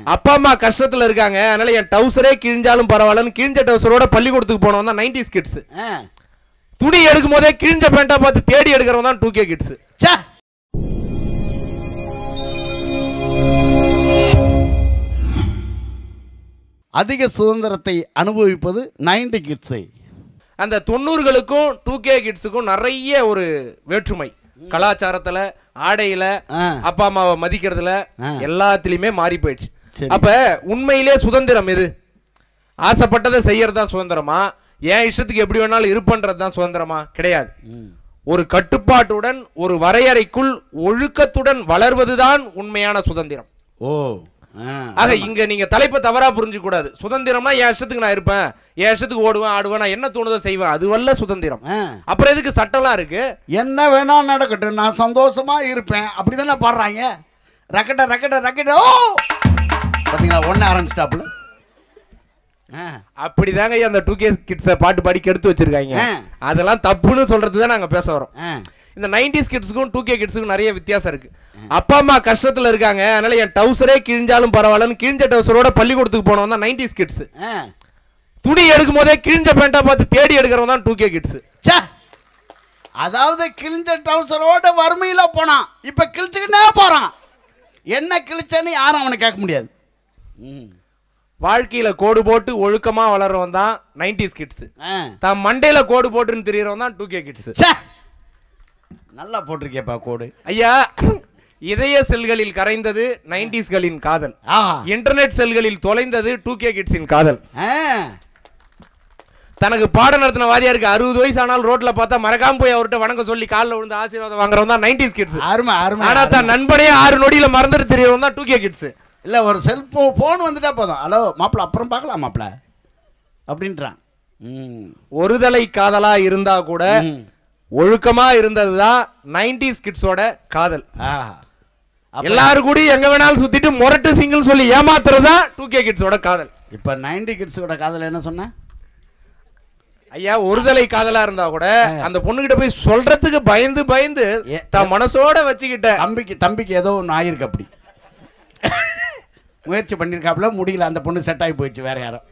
அப்பா அம்மா கஷ்டத்துல இருக்காங்க அதனால என் டவுசரே கிழிஞ்சாலும் பரவாயில்லன்னு கிழிஞ்ச டவுசரோட பள்ளிக்கூடத்துக்கு போனவன் தான் நைன்டிஸ் கிட்ஸ் ஆ. துணி எடுக்கும் போதே கிழிஞ்ச பேண்டா பார்த்து தேடி எடுக்கிறவன் தான் டூ கே கிட்ஸ் ச்சே. அதிக சுதந்திரத்தை அனுபவிப்பது நைன்டி கிட்ஸை அந்த தொண்ணூறுகளுக்கும் டூ கே கிட்ஸுக்கும் நிறைய ஒரு வேற்றுமை கலாச்சாரத்துல ஆடையில ஆ. அப்பா அம்மாவை மதிக்கிறதுல ஆ. எல்லாத்துலயுமே மாறி போயிடுச்சு சரி. அப்ப உண்மையிலே சுதந்திரம் எது ஆசைப்பட்டதை செய்யறது தான் சுதந்திரமா என் இஷ்டத்துக்கு எப்படி வேணாலும் இருப்பன்றது தான் சுதந்திரமா கிடையாது ஒரு கட்டுப்பாட்டுடன் ஒரு வரையறைக்குள் ஒழுக்கத்துடன் வளர்வதுதான் உண்மையான சுதந்திரம் ஓ ஆ. ஆக இங்க நீங்க தலைப்பை தவறா புரிஞ்சு கூடாது சுதந்திரம்னா என் இஷ்டத்துக்கு நான் இருப்பேன் என் இஷ்டத்துக்கு ஓடுவேன் ஆடுவேன் நான் என்ன தோணுதோ செய்வேன் அதுவல்ல சுதந்திரம் ஆ. அப்புறம் எதுக்கு சட்டம்லாம் இருக்கு என்ன வேணா நடக்கட்டும் நான் சந்தோஷமா இருப்பேன் அப்படிதானே பாடுறாங்க ரக்கட்ட ரக்கட்ட ரக்கட்ட ஓ பாத்தீங்களா ஒன்னு ஆரம்பிச்சிட்டாப்புல ஆ. அப்படிதாங்க ஐயா அந்த டூ கே கிட்ஸை பாட்டு பாடி எடுத்து வச்சிருக்காங்க ஆ. அதெல்லாம் தப்புன்னு சொல்றது தான் நாங்க பேச வரோம் ஆ. இந்த நைன்டிஸ் கிட்ஸுக்கும் டூ கே கிட்ஸுக்கும் நிறைய வித்தியாசம் இருக்கு அப்பா அம்மா கஷ்டத்துல இருக்காங்க அதனால என் டவுசரே கிழிஞ்சாலும் பரவாயில்லன்னு கிழிஞ்ச டவுசரோட பள்ளிக்கூடத்துக்கு போனவன் தான் நைன்டிஸ் கிட்ஸ் ஆ. துணி எடுக்கும் போதே கிழிஞ்ச பேண்டா பார்த்து தேடி எடுக்கிறவன் தான் டூ கே கிட்ஸ் ச்சே. அதாவது கிழிஞ்ச டவுசரோட வறுமையில போனான் இப்ப கிழிச்சுக்கிட்டே போறான் என்ன கிழிச்சேன்னு யாரும் அவனை கேட்க முடியாது ம். வாழ்க்கையில கோடு போட்டு ஒழுக்கமா வளர்றவன் தான் நைன்டிஸ் கிட்ஸ் ஆ. தான் மண்டையில கோடு போட்டுன்னு தெரியறவன் தான் டூ கே கிட்ஸ் ச்சே. நல்லா போட்டிருக்கேப்பா கோடு ஐயா இதய செல்களில் கரைந்தது நைன்டிஸ்களின் காதல் ஆஹா இன்டர்நெட் செல்களில் தொலைந்தது டூ கே கிட்ஸின் காதல் ஆ. தனக்கு பாடம் நடத்தின வாதியாருக்கு அறுபது வயசு ஆனாலும் ரோட்ல பார்த்தா மறக்காம போய் அவர்கிட்ட வணங்க சொல்லி காலில் விழுந்து ஆசீர்வாதம் வாங்குறவன் தான் நைன்டிஸ் கிட்ஸ் அருமை அருமை ஆனா தான் நண்பனே ஆறு நொடியில மறந்துட்டு தெரியறவன் தான் டூ கே கிட்ஸ் இல்லை ஒரு செல்போன் ஃபோன் வந்துட்டா போதும் ஹலோ மாப்பிள அப்புறம் பார்க்கலாம் மாப்பிள அப்படின்றான் ம் ஒருதலை காதலா இருந்தா கூட ம். ஒழுக்கமா இருந்ததுதான் நைன்டிஸ் கிட்ஸோட காதல் ஆஹா அப்ப- எல்லாரும் கூட எங்க வேணாலும் சுத்திட்டு முரட்டு சிங்கிள் சொல்லி ஏமாத்துறது தான் டூ கே கிட்ஸோட காதல் இப்போ நைன்டி கிட்ஸோட காதல் என்ன சொன்ன ஐயா ஒருதலை காதலா இருந்தா கூட அந்த பொண்ணுகிட்ட போய் சொல்றதுக்கு பயந்து பயந்து ஏ- தான் மனசோட வச்சுக்கிட்ட தம்பிக்கு தம்பிக்கு ஏதோ ஒன்று ஆயிருக்கு அப்படி முயற்சி பண்ணியிருக்காப்புல முடியல அந்த பொண்ணு செட் ஆகி போயிடுச்சு வேற யாரோ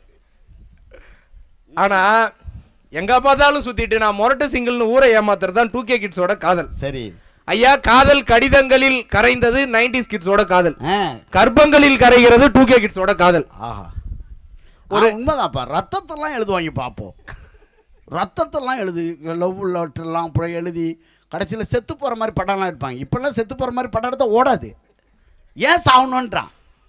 ஆனா எங்க பார்த்தாலும் சுத்திட்டு நான் முரட்டு சிங்கிள்னு ஊரை ஏமாத்துறது தான் டூ கே கிட்ஸோட காதல் சரி ஐயா காதல் கடிதங்களில் கரைந்தது நைன்டிஸ் கிட்ஸோட காதல் ஆ கர்ப்பங்களில் கரைகிறது டூ கே கிட்ஸோட காதல் ஆஹா ஒரு உண்மைதான்ப்பா ரத்தத்தெல்லாம் எழுதுவாங்க பார்ப்போம் ரத்தத்தெல்லாம் எழுதி லவ் லெட்டர்லாம் அப்புறம் எழுதி கடைசியில் செத்து போகிற மாதிரி படம்லாம் எடுப்பாங்க இப்போல்லாம் செத்து போகிற மாதிரி படம் எடுத்தால் ஓடாது ஏன் சாகணுன்றான்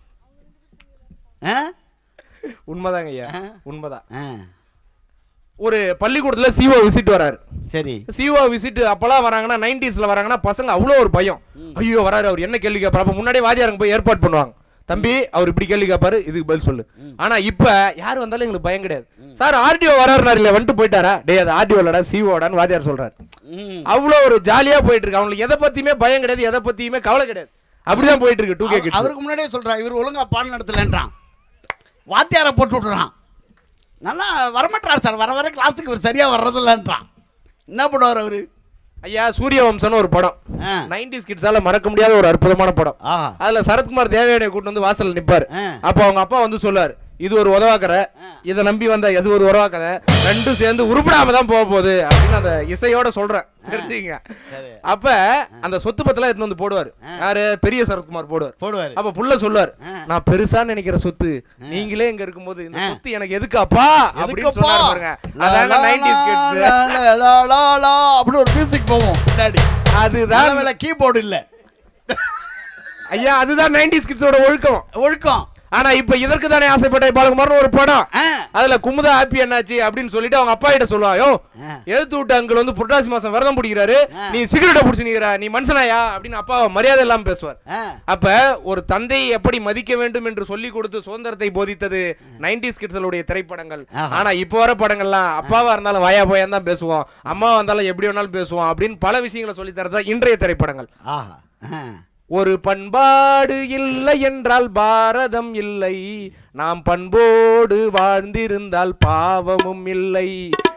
ஆ உண்மைதாங்க ஐயா ஆ. உண்மைதான் ஆ ஒரு பள்ளிக்கூடத்துல சிஓ விசிட் வராரு சரி சிஓ விசிட் அப்பெல்லாம் வராங்கன்னா நைன்டிஸ்ல வராங்கன்னா பசங்க அவ்வளோ ஒரு பயம் ஐயோ வராரு அவர் என்ன கேள்வி கேட்பாரு அப்ப முன்னாடியே வாதியாரங்க போய் ஏற்பாடு பண்ணுவாங்க தம்பி அவர் இப்படி கேள்வி கேட்பாரு இதுக்கு பதில் சொல்லு ஆனா இப்ப யார் வந்தாலும் எங்களுக்கு பயம் கிடையாது சார் ஆர்டிஓ வராருனாரு இல்ல வந்துட்டு போயிட்டாரா டேய் அது ஆர்டிஓ இல்லடா சிஓடான்னு வாதியார் சொல்றாரு ம் அவ்வளோ ஒரு ஜாலியா போயிட்டு இருக்கு அவங்களுக்கு எதை பத்தியுமே பயம் கிடையாது எதை பத்தியுமே கவலை கிடையாது அப்படிதான் போயிட்டு இருக்கு டூ கே அவ- அவருக்கு முன்னாடியே சொல்றான் இவர் ஒழுங்கா பாடம் நடத்தலன்றான் வாத்தியாரை போட்டு விட்டுறான் நல்லா வரமாட்டார் சார் வர வர கிளாஸுக்கு இவர் சரியா வர்றதில்லன்றான் என்ன பண்ணுவார் அவரு ஐயா சூரிய வம்சம்னு ஒரு படம் ஆ. நைன்டிஸ் கிட்ஸால மறக்க முடியாத ஒரு அற்புதமான படம் ஆஹா அதுல சரத்குமார் தேவயானியை கூட்டு வந்து வாசல்ல நிப்பாரு ஆ. அப்ப அவங்க அப்பா வந்து சொல்லுவாரு இது ஒரு உதவாக்கரை இதை நம்பி வந்த இது ஒரு உதவாக்கரை ரெண்டும் சேர்ந்து உருப்படாம தான் போக போகுது அப்படின்னு அந்த இசையோட சொல்றேன் தெரிஞ்சுங்க அப்ப அந்த சொத்து பத்தெல்லாம் எடுத்து வந்து போடுவாரு யாரு பெரிய சரத்குமார் போடுவார் போடுவாரு அப்ப புள்ள சொல்லுவார் ஆ. நான் பெருசா நினைக்கிற சொத்து நீங்களே இங்க இருக்கும்போது இந்த ஆ. சொத்து எனக்கு எதுக்கு அப்பா அப்படின்னு எதுக்குப்பா? சொன்னாரு பாருங்க லா, அதாங்க லா, நைன்டிஸ் லா, கிட்ஸ் லா, லா, லா, லா, அப்படி ஒரு மியூசிக் போவோம் பின்னாடி அதுதான் வேலை கீபோர்டு இல்ல ஐயா அதுதான் நைன்டிஸ் கிட்ஸோட ஒழுக்கம் ஒழுக்கம் ஆனா இப்ப இதற்கு தானே ஆசைப்பட்ட பாலகுமார்னு ஒரு படம் ஆ. அதுல குமுதா ஹாப்பி என்னாச்சு அப்படின்னு சொல்லிட்டு அவங்க அப்பா கிட்ட சொல்லுவாயோ ஆ. எழுத்து விட்டு அங்கிள் வந்து புரட்டாசி மாசம் விரதம் பிடிக்கிறாரு ஆ. நீ சிகரெட்டை பிடிச்சி நிக்கிற நீ மனுஷனாயா அப்படின்னு அப்பா மரியாதை இல்லாம பேசுவார் ஆ. அப்ப ஒரு தந்தையை எப்படி மதிக்க வேண்டும் என்று சொல்லி கொடுத்து சுதந்திரத்தை போதித்தது நைன்டிஸ் கிட்ஸளுடைய திரைப்படங்கள் ஆஹா. ஆனா இப்ப வர படங்கள்லாம் அப்பாவா இருந்தாலும் வாயா போயா தான் பேசுவோம் அம்மாவா இருந்தாலும் எப்படி வேணாலும் பேசுவோம் அப்படின்னு பல விஷயங்களை சொல்லி தரதான் இன்றைய திரைப்படங்கள் ஆஹா ஆ. ஒரு பண்பாடு இல்லை என்றால் பாரதம் இல்லை நாம் பண்போடு வாழ்ந்திருந்தால் பாவமும் இல்லை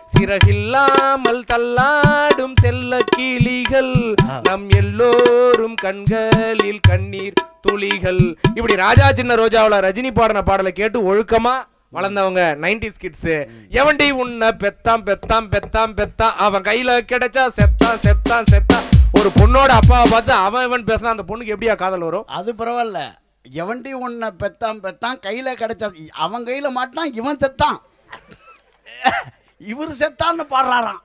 சிறகில்லாமல் தள்ளாடும் செல்ல கிளிகள் நம் எல்லோரும் கண்களில் கண்ணீர் துளிகள் இப்படி ராஜா சின்ன ரோஜாவுல ரஜினி பாடின பாடலை கேட்டு ஒழுக்கமா வளர்ந்தவங்க நைன்டிஸ் கிட்ஸ் எவன்டி உன்னை பெத்தாம் பெத்தாம் பெத்தாம் பெத்தாம் அவன் கையில கிடைச்சா செத்தான் செத்தான் செத்தான் ஒரு பொண்ணோட அப்பாவை பார்த்து அவன் இவன் பேசினா அந்த பொண்ணுக்கு எப்படியா காதல் வரும் அது பரவாயில்ல எவன்டி உன்னை பெத்தான் பெத்தான் கையில் கிடைச்சா அவன் கையில் மாட்டினான் இவன் செத்தான் இவர் செத்தான்னு பாடுறாராம்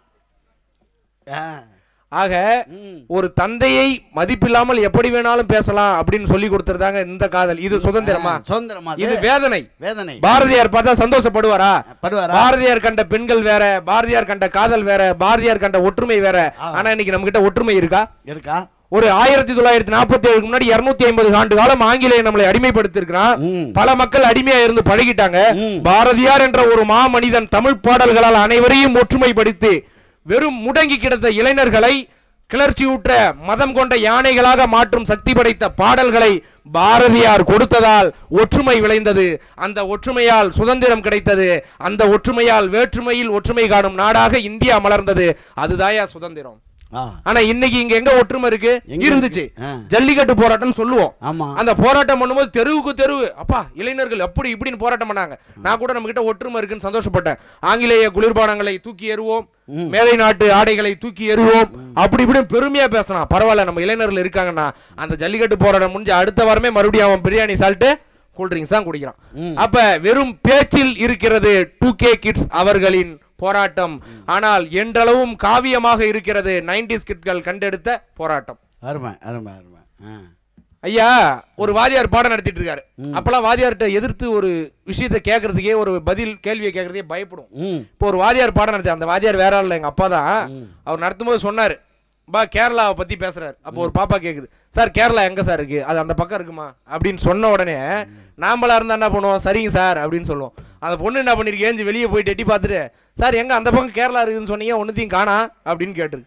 ஆ. ஆக ம். ஒரு தந்தையை மதிப்பில்லாமல் எப்படி வேணாலும் பேசலாம் அப்படின்னு சொல்லி கொடுத்துருந்தாங்க இந்த காதல் இது சுதந்திரமா சுதந்திரமா அது? இது வேதனை வேதனை பாரதியார் பார்த்தா சந்தோஷப்படுவாரா படுவாரா பாரதியார் கண்ட பெண்கள் வேற பாரதியார் கண்ட காதல் வேற பாரதியார் கண்ட ஒற்றுமை வேற ஆனா இன்னைக்கு நம்ம கிட்ட ஒற்றுமை இருக்கா இருக்கா ஒரு ஆயிரத்தி தொள்ளாயிரத்தி நாற்பத்தி ஏழுக்கு முன்னாடி இருநூத்தி ஐம்பது ஆண்டு காலம் ஆங்கிலேயன் நம்மளை அடிமைப்படுத்திருக்கிறான் ம். பல மக்கள் அடிமையா இருந்து பழகிட்டாங்க ம். பாரதியார் என்ற ஒரு மாமனிதன் தமிழ் பாடல்களால் அனைவரையும் ஒற்றுமைப்படுத்தி வெறும் முடங்கி கிடந்த இளைஞர்களை கிளர்ச்சியூற்ற மதம் கொண்ட யானைகளாக மாற்றும் சக்தி படைத்த பாடல்களை பாரதியார் கொடுத்ததால் ஒற்றுமை விளைந்தது அந்த ஒற்றுமையால் சுதந்திரம் கிடைத்தது அந்த ஒற்றுமையால் வேற்றுமையில் ஒற்றுமை காணும் நாடாக இந்தியா மலர்ந்தது அதுதாயா சுதந்திரம் ஆ ஆனா இன்னைக்கு இங்க எங்க ஒற்றுமை இருக்கு எங்க இருந்துச்சு இருக்கு? ஆ. ஜல்லிக்கட்டு போராட்டம் சொல்லுவோம் ஆமா அந்த போராட்டம் பண்ணும்போது தெருவுக்கு தெருவு அப்பா இளைஞர்கள் அப்படி இப்படின்னு போராட்டம் பண்ணாங்க நான் கூட நம்ம கிட்ட ஒற்றுமை இருக்குன்னு சந்தோஷப்பட்டேன் ஆங்கிலேய குளிர்பானங்களை தூக்கி எறிவோம் மேலை நாட்டு ஆடைகளை தூக்கி எறிவோம் அப்படி இப்படி பெருமையா பேசலாம் பரவாயில்ல நம்ம இளைஞர்கள் இருக்காங்கன்னா அந்த ஜல்லிக்கட்டு போராட்டம் முடிஞ்ச அடுத்த வாரமே மறுபடியும் அவன் பிரியாணி சால்ட்டு கூல்ட்ரிங்க்ஸ் தான் குடிக்கிறான் ம். அப்ப வெறும் பேச்சில் இருக்கிறது டூ கே கிட்ஸ் அவர்களின் போராட்டம் ஆனால் என்றளவும் காவியமாக இருக்கிறது நைன்டிஸ் கிட்கள் கண்டெடுத்த போராட்டம் அருமை அருமை அருமை ஆ ஐயா ஒரு வாதியார் பாடம் நடத்திட்டு இருக்காரு அப்பெல்லாம் வாதியார்கிட்ட எதிர்த்து ஒரு விஷயத்தை கேட்கறதுக்கே ஒரு பதில் கேள்வியை கேட்கறதுக்கே பயப்படும் ம் இப்போ ஒரு வாதியார் பாடம் நடத்தி அந்த வாதியார் வேற ஆள் இல்ல எங்க அப்பா தான் அவர் நடத்தும்போது சொன்னாரு பா கேரளாவை பத்தி பேசுறாரு அப்போ ஒரு பாப்பா கேக்குது சார் கேரளா எங்க சார் இருக்கு அது அந்த பக்கம் இருக்குமா அப்படின்னு சொன்ன உடனே நாமளா இருந்தா என்ன பண்ணுவோம் சரிங்க சார் அப்படின்னு சொல்லுவோம் அந்த பொண்ணு என்ன பண்ணிருக்கு ஏஞ்சி வெளியே போயிட்டு எட்டி பார்த்துட்டு சார் எங்க அந்த பக்கம் கேரளா இருக்குதுன்னு சொன்னீங்க ஒன்னுத்தையும் காணா அப்படின்னு கேட்டிருக்கு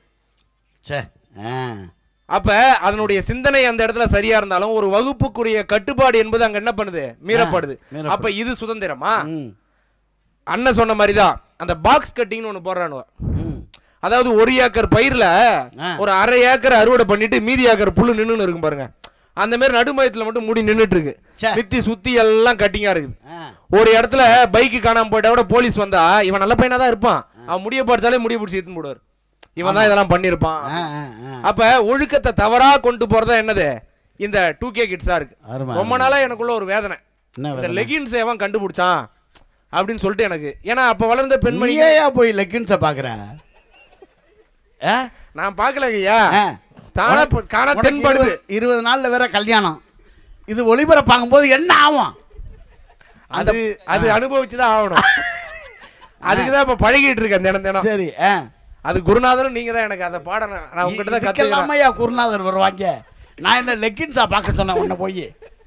சே ஆ அப்ப அதனுடைய சிந்தனை அந்த இடத்துல சரியா இருந்தாலும் ஒரு வகுப்புக்குரிய கட்டுப்பாடு என்பது அங்க என்ன பண்ணுது மீறப்படுது மீறப்படுது. அப்ப இது சுதந்திரமா ம் அண்ணன் சொன்ன மாதிரி தான் அந்த பாக்ஸ் கட்டிங்னு ஒண்ணு போடுறானுவ ம் அதாவது ஒரு ஏக்கர் பயிர்ல ஆ. ஒரு அரை ஏக்கர் அறுவடை பண்ணிட்டு மீதி ஏக்கர் புல்லு நின்னுன்னு இருக்கும் பாருங்க அந்த மாதிரி நடுமயத்துல மட்டும் மூடி நின்னுட்டு இருக்கு ச்சே. மித்தி சுத்தி எல்லாம் கட்டிங்கா இருக்குது ஆ ஒரு இடத்துல பைக்கு காணாம போயிட்டா கூட போலீஸ் வந்தா இவன் நல்ல பையனா தான் இருப்பான் அவன் முடிய படிச்சாலே முடிய பிடிச்சி எடுத்துன்னு போடுவார் இவன் தான் இதெல்லாம் பண்ணிருப்பான் ஆ ஆ ஆ அப்ப ஒழுக்கத்தை தவறா கொண்டு போறதா என்னது இந்த டூ கே கிட்ஸா இருக்கு அருமை, ரொம்ப நாளா எனக்குள்ள ஒரு வேதனை என்ன இந்த வேதனை? லெகின்ஸ் எவன் கண்டுபிடிச்சான் அப்படின்னு சொல்லிட்டு எனக்கு ஏன்னா அப்ப வளர்ந்த பெண்மணி நீயா போய் லெக்கின்ஸை பார்க்குற ஆ நான் பார்க்கல ஐயா ஆ. தானா உனக்கு- காண உனக்கு தென்படுது இருபது- இருபது நாள்ல வேற கல்யாணம் இது ஒளிபரப்பாகும் போது என்ன ஆகும் அது அது அனுபவிச்சுதான் ஆகணும் அதுக்கு தான் இப்ப பழகிட்டு இருக்கேன் தினம் தினம் சரி ஆ அது குருநாதரும் நீங்க தான் எனக்கு அந்த பாடம் நான் நான் உங்ககிட்ட தான் கத்துக்கிறேன் இதுக்கெல்லாமையா குருநாதர் வருவாங்க நான் என்ன லெக்கின்ஸா பார்க்க சொன்னேன் உன்னை போய்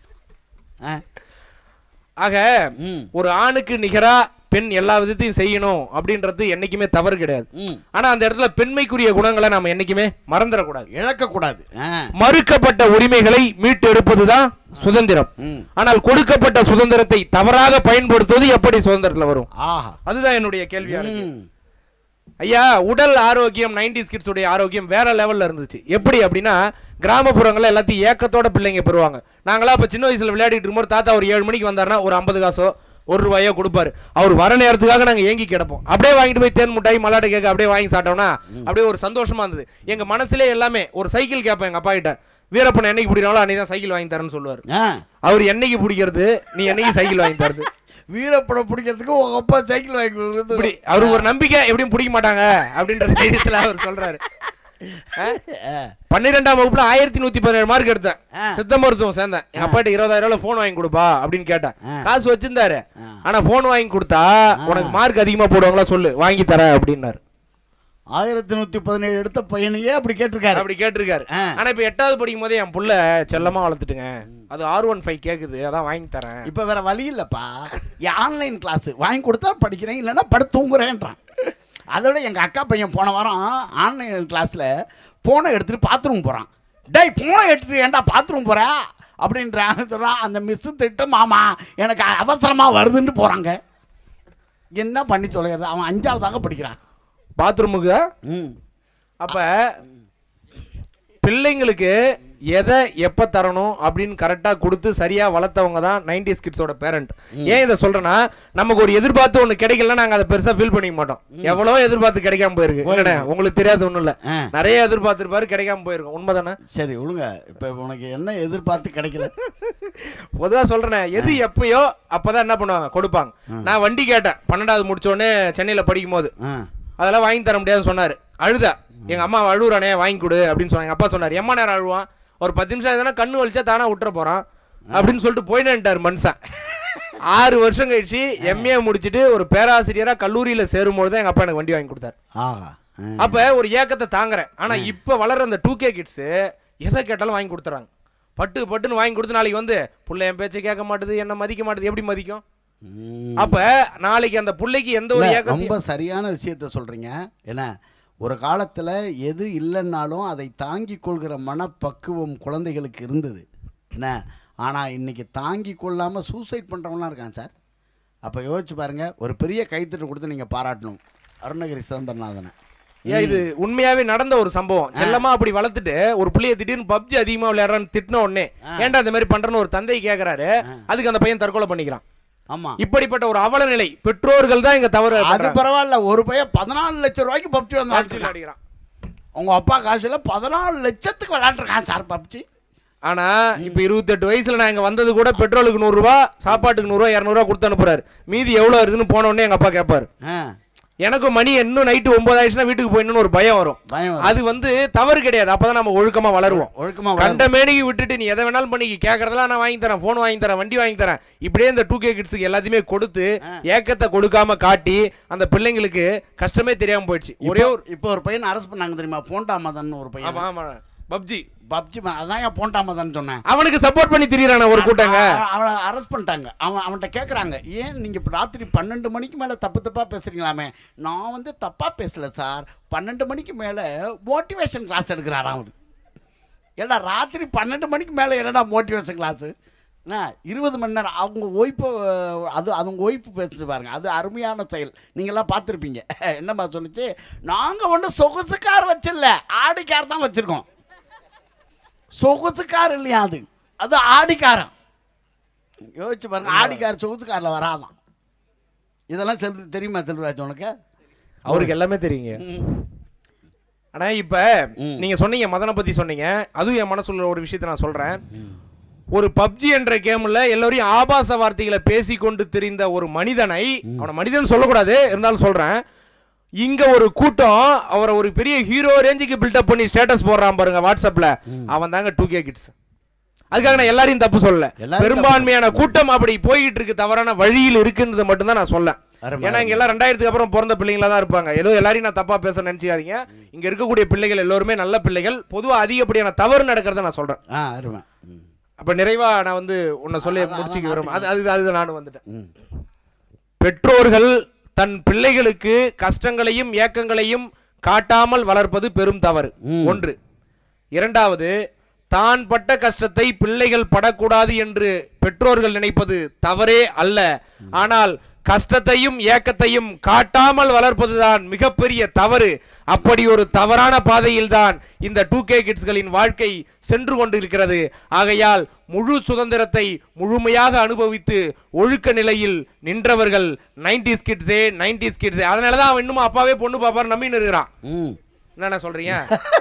ஆ ஆக ம் ஒரு ஆணுக்கு நிகரா பெண் எல்லா விதத்தையும் செய்யணும் அப்படின்றது என்னைக்குமே தவறு கிடையாது ம் ஆனா அந்த இடத்துல பெண்மைக்குரிய குணங்களை நாம என்னைக்குமே மறந்துடக்கூடாது இழக்கக்கூடாது ஆ மறுக்கப்பட்ட உரிமைகளை மீட்டெடுப்பதுதான் சுதந்திரம் ம் ஆனால் கொடுக்கப்பட்ட சுதந்திரத்தை தவறாக பயன்படுத்துவது எப்படி சுதந்திரத்துல வரும் ஆஹா அதுதான் என்னுடைய கேள்வியா இருக்கு ம் ஐயா உடல் ஆரோக்கியம் நைன்டிஸ் கிட்ஸ் உடைய ஆரோக்கியம் வேற லெவல்ல இருந்துச்சு எப்படி அப்படின்னா கிராமப்புறங்கள்ல எல்லாத்தையும் ஏக்கத்தோட பிள்ளைங்க பெறுவாங்க நாங்களா இப்ப சின்ன வயசுல விளையாடிட்டு இருக்கும்போது தாத்தா ஒரு ஏழு மணிக்கு வந்தாருன்னா ஒரு ஐம்பது காசோ ஒரு ரூபாயோ கொடுப்பாரு அவர் வர நேரத்துக்காக நாங்க ஏங்கி கிடப்போம் அப்படியே வாங்கிட்டு போய் தேன் முட்டாய் மல்லாட்டை கேக்க அப்படியே வாங்கி சாப்பிட்டோம்னா அப்படியே ஒரு சந்தோஷமா இருந்தது எங்க மனசுல எல்லாமே ஒரு சைக்கிள் கேட்பேன் எங்க அப்பா கிட்ட வீரப்பன் என்னைக்கு பிடிக்கிறாங்களோ அன்னைக்கு தான் சைக்கிள் வாங்கி தரேன்னு சொல்லுவாரு ஆ அவர் என்னைக்கு பிடிக்கிறது நீ என்னைக்கு சைக்கிள் வாங்கி தருது வீரப்படம் பிடிக்கிறதுக்கு உங்க அப்பா சைக்கிள் வாங்கி கொடுக்குறது இப்படி அவருக்கு ஒரு நம்பிக்கை எப்படியும் பிடிக்க மாட்டாங்க அப்படின்ற தைரியத்துல அவர் சொல்றாரு ஆ? ஆ. பன்னிரெண்டாம் வகுப்புல ஆயிரத்தி நூத்தி பதினேழு மார்க் எடுத்தேன் ஆ. சித்த மருத்துவம் சேர்ந்தேன் எங்க அப்பாட்ட இருபதாயிரம் ரூபாய் போன் வாங்கி கொடுப்பா அப்படின்னு கேட்டேன் ஆ. காசு வச்சிருந்தாரு ஆ. ஆனா போன் வாங்கி கொடுத்தா உனக்கு மார்க் அதிகமா போடுவாங்களா சொல்லு வாங்கி தரேன் அப்படின்னாரு ஆயிரத்தி நூத்தி பதினேழு எடுத்த பையனையே அப்படி கேட்டிருக்காரு அப்படி கேட்டிருக்காரு ஆ. ஆனா இப்ப எட்டாவது படிக்கும் போதே என் புள்ள செல்லமா வளர்த்துட்டுங்க அது ஆர் ஒன் ஃபைவ் கேக்குது அதான் வாங்கி தரேன் இப்ப வேற வழி இல்லப்பா என் ஆன்லைன் கிளாஸ் வாங்கி கொடுத்தா படிக்கிறேன் இல்லைன்னா படுத்து தூங்குறேன்றான் அதோட எங்க அக்கா பையன் போன வாரம் ஆன்லைன் கிளாஸ்ல போனை எடுத்துட்டு பாத்ரூம் போறான் டேய் போனை எடுத்துட்டு ஏன்டா பாத்ரூம் போற அப்படின்றான் சொல்றான் அந்த மிஸ் திட்டு மாமா எனக்கு அவசரமா வருதுன்னு போறாங்க என்ன பண்ணி சொல்லுறது அவன் அஞ்சாவதாக படிக்கிறான் பாத்ரூமுக்கு ம் அப்ப பிள்ளைங்களுக்கு எதை எப்ப தரணும் அப்படின்னு கரெக்டா கொடுத்து சரியா வளர்த்தவங்க தான் நைன்டி கிட்ஸோட பேரண்ட் ஏன் இதை சொல்றேன்னா நமக்கு ஒரு எதிர்பார்த்து ஒண்ணு கிடைக்கல நாங்க அதை பெருசா ஃபீல் பண்ணிக்க மாட்டோம் எவ்வளவோ எதிர்பார்த்து கிடைக்காம போயிருக்கு என்னண்ணே, உங்களுக்கு தெரியாது ஒண்ணும் இல்ல ஆ. நிறைய எதிர்பார்த்திருப்பாரு கிடைக்காம போயிருக்கும் உண்மைதானே சரி விடுங்க இப்போ உனக்கு என்ன எதிர்பார்த்து கிடைக்கல பொதுவா சொல்றேனே எது எப்பயோ அப்பதான் என்ன பண்ணுவாங்க கொடுப்பாங்க நான் வண்டி கேட்டேன் பன்னெண்டாவது முடிச்ச உடனே சென்னையில படிக்கும் போது ஆ அதெல்லாம் வாங்கி தர முடியாதுன்னு சொன்னாரு அழுதா எங்க அம்மா அழுகுறானே வாங்கி கொடு அப்படின்னு சொன்னாங்க எங்க அப்பா சொன்னார் எம்மா நேரம் அழுவான் ஒரு பத்து நிமிஷம் எதனா கண்ணு வலிச்சா தானா விட்டுற போறான் அப்படின்னு சொல்லிட்டு போயினேன்ட்டார் மனுஷன் ஆறு வருஷம் கழிச்சு எம்ஏ முடிச்சுட்டு ஒரு பேராசிரியரா கல்லூரியில சேரும்போது தான் எங்க அப்பா எனக்கு வண்டி வாங்கி கொடுத்தாரு ஆஹா ஆ. அப்ப ஒரு ஏக்கத்தை தாங்குறேன் ஆனா இப்ப வளர்ற அந்த டூ கே கிட்ஸ் எதை கேட்டாலும் வாங்கி கொடுத்துறாங்க பட்டு பட்டுன்னு வாங்கி கொடுத்து நாளைக்கு வந்து புள்ள என் பேச்சை கேட்க மாட்டுது என்ன மதிக்க மாட்டுது எப்படி மதிக்கும் ம். அப்ப நாளைக்கு அந்த புள்ளைக்கு எந்த ஒரு இல்ல, ஏக்கத்தையும் ரொம்ப சரியான விஷயத்த சொல்றீங்க என்ன ஒரு காலத்துல எது இல்லைன்னாலும் அதை தாங்கி கொள்கிற மனப்பக்குவம் குழந்தைகளுக்கு இருந்தது என்ன ஆனா இன்னைக்கு தாங்கி கொள்ளாம சூசைட் பண்றவங்களாம் இருக்கான் சார் அப்ப யோசிச்சு பாருங்க ஒரு பெரிய கைத்தட்டு கொடுத்து நீங்க பாராட்டணும் அருணகிரி சிதம்பரநாதனை ஏன் இது உண்மையாவே நடந்த ஒரு சம்பவம் செல்லமா அப்படி வளர்த்துட்டு ஒரு புள்ளைய திடீர்னு பப்ஜி அதிகமா விளையாடுறான்னு திட்டின உடனே ஏன்டா இந்த மாதிரி பண்றேன்னு ஒரு தந்தை கேக்குறாரு அதுக்கு அந்த பையன் தற்கொலை பண்ணிக்கிறான் ஆமா இப்படிப்பட்ட ஒரு அவல நிலை பெற்றோர்கள் தான் இங்க தவறு அது பண்றாங்க. பரவாயில்ல ஒரு பையன் பதினாலு லட்சம் ரூபாய்க்கு பப்ஜி வந்து பப்ஜி விளையாண்டுருக்கான். விளையாடிக்கிறான். உங்க அப்பா காசுல பதினாலு லட்சத்துக்கு விளையாண்டுருக்கான் சார் பப்ஜி ஆனா இப்ப இருபத்தெட்டு வயசுல நான் இங்க வந்தது கூட பெட்ரோலுக்கு நூறு ரூபாய் சாப்பாட்டுக்கு நூறு ரூபாய் இருநூறு ரூபாய் கொடுத்து அனுப்புறாரு மீதி எவ்வளவு இருக்குன்னு போன உடனே எங்க அப்பா கேட்பாரு ஆ எனக்கும் மணி இன்னும் நைட்டு ஒன்பது ஆயிடுச்சுன்னா வீட்டுக்கு போயிடணும்னு ஒரு பயம் வரும் பயம் வரும். அது வந்து தவறு கிடையாது அப்பதான் நம்ம ஒழுக்கமா வளருவோம் ஒழுக்கமா வளரும். கண்ட மேனிக்கு விட்டுட்டு நீ எதை வேணாலும் பண்ணி கேட்கறதெல்லாம் நான் வாங்கி தரேன் ஃபோன் வாங்கி தரேன் வண்டி வாங்கி தரேன் இப்படியே இந்த டூ கே கிட்ஸுக்கு எல்லாத்தையுமே கொடுத்து ஏக்கத்தை கொடுக்காம காட்டி அந்த பிள்ளைங்களுக்கு கஷ்டமே தெரியாம போயிடுச்சு ஒரே ஒரு இப்போ ஒரு பையன் அரெஸ்ட் பண்ணாங்க தெரியுமா போண்டா மதன் ஒரு பையன் ஆமா ஆமா பப்ஜி பப்ஜி ம- அதான் ஏன் போண்டா மதன் சொன்னேன் அவனுக்கு சப்போர்ட் பண்ணி திரியறான ஒரு கூட்டங்க அவ- அவனை அரெஸ்ட் பண்ணிட்டாங்க அவன் அவன்கிட்ட கேட்குறாங்க ஏன் நீங்கள் இப்போ ராத்திரி பன்னெண்டு மணிக்கு மேலே தப்பு தப்பாக பேசுறீங்களாமே நான் வந்து தப்பாக பேசல சார் பன்னெண்டு மணிக்கு மேலே மோட்டிவேஷன் கிளாஸ் எடுக்கிறாராம் அவரு ஏடா ராத்திரி பன்னெண்டு மணிக்கு மேலே என்னடா மோட்டிவேஷன் கிளாஸு என்ன இருபது மணி நேரம் அவங்க ஒய்ப்பு அது அவங்க ஒய்ப்பு பேசி பாருங்க அது அருமையான செயல் நீங்களாம் பார்த்துருப்பீங்க என்னம்மா சொல்லுச்சு நாங்கள் ஒன்றும் சொகுசு கார் வச்சிடல ஆடி கார் தான் வச்சுருக்கோம் சொகுசு கார் இல்லையா அது அது ஆடிக்காரன் யோசிச்சு பாருங்க ஆடிக்கார் சொகுசு காரில் வராதான் இதெல்லாம் செல் தெரியுமா செல்வராஜ் உனக்கு அவருக்கு எல்லாமே தெரியுங்க ஆனா இப்ப நீங்க சொன்னீங்க மதனை பத்தி சொன்னீங்க அதுவும் என் மனசுல ஒரு விஷயத்தை நான் சொல்றேன் ஒரு பப்ஜி என்ற கேம்ல எல்லாரையும் ஆபாச வார்த்தைகளை பேசிக்கொண்டு திரிந்த ஒரு மனிதனை அவனை மனிதன் சொல்லக்கூடாது இருந்தாலும் சொல்றேன் இங்க ஒரு கூட்டம் அவரை ஒரு பெரிய ஹீரோ ரேஞ்சுக்கு பில்டப் பண்ணி ஸ்டேட்டஸ் போடுறான் பாருங்க வாட்ஸ்அப்ல அவன் தாங்க டூ கே கிட்ஸ் அதுக்காக நான் எல்லாரையும் தப்பு சொல்லல எல்லாரையும் பெரும்பான்மையான கூட்டம் அப்படி போய்கிட்டு இருக்கு தவறான வழியில் இருக்குன்றது மட்டும் தான் நான் சொல்ல அருமை, ஏன்னா இங்க எல்லாம் ரெண்டாயிரத்துக்கு அப்புறம் பிறந்த பிள்ளைங்களா தான் இருப்பாங்க ஏதோ எல்லாரையும் நான் தப்பா பேச நினைச்சுக்காதீங்க இங்க இருக்கக்கூடிய பிள்ளைகள் எல்லோருமே நல்ல பிள்ளைகள் பொதுவா அதிகப்படியான தவறு நடக்கிறத நான் சொல்றேன் ஆ அருமை ம். அப்ப நிறைவா நான் வந்து உன்னை சொல்லி முடிச்சுக்க விரும்புறேன் அது அது அது நானும் வந்துட்டேன் பெற்றோர்கள் தன் பிள்ளைகளுக்கு கஷ்டங்களையும் ஏக்கங்களையும் காட்டாமல் வளர்ப்பது பெரும் தவறு ஒன்று இரண்டாவது தான் பட்ட கஷ்டத்தை பிள்ளைகள் படக்கூடாது என்று பெற்றோர்கள் நினைப்பது தவறே அல்ல ஆனால் கஷ்டத்தையும் ஏக்கத்தையும் காட்டாமல் வளர்ப்பதுதான் மிகப்பெரிய தவறு அப்படி ஒரு தவறான பாதையில் தான் இந்த டூ கே கிட்ஸ்களின் வாழ்க்கை சென்று கொண்டிருக்கிறது ஆகையால் முழு சுதந்திரத்தை முழுமையாக அனுபவித்து ஒழுக்க நிலையில் நின்றவர்கள் நைன்டிஸ் கிட்ஸே நைன்டிஸ் கிட்ஸே அதனால தான் அவன் இன்னும் அப்பாவே பொண்ணு பாப்பாரு நம்பின்னு இருக்கிறான் ம் என்னண்ணா சொல்றீங்க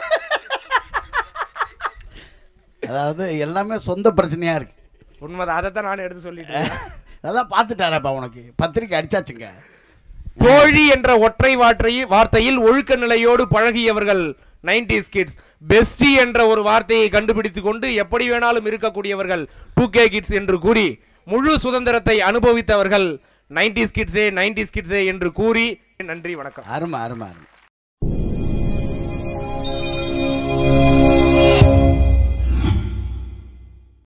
அதாவது எல்லாமே சொந்த பிரச்சனையா இருக்கு உண்மைதான் அதைத்தான் நானும் எடுத்து சொல்லிட்டேன் அதான் பார்த்துட்டாரப்பா உனக்கு பத்திரிக்கை அடிச்சாச்சுங்க தோழி என்ற ஒற்றை வார்த்தை வார்த்தையில் ஒழுக்க நிலையோடு பழகியவர்கள் நைன்டிஸ் கிட்ஸ் பெஸ்டி என்ற ஒரு வார்த்தையை கண்டுபிடித்துக் கொண்டு எப்படி வேணாலும் இருக்கக்கூடியவர்கள் டூ கே கிட்ஸ் என்று கூறி முழு சுதந்திரத்தை அனுபவித்தவர்கள் நைன்டிஸ் கிட்ஸே நைன்டிஸ் கிட்ஸே என்று கூறி நன்றி வணக்கம் அருமை அருமை அருமை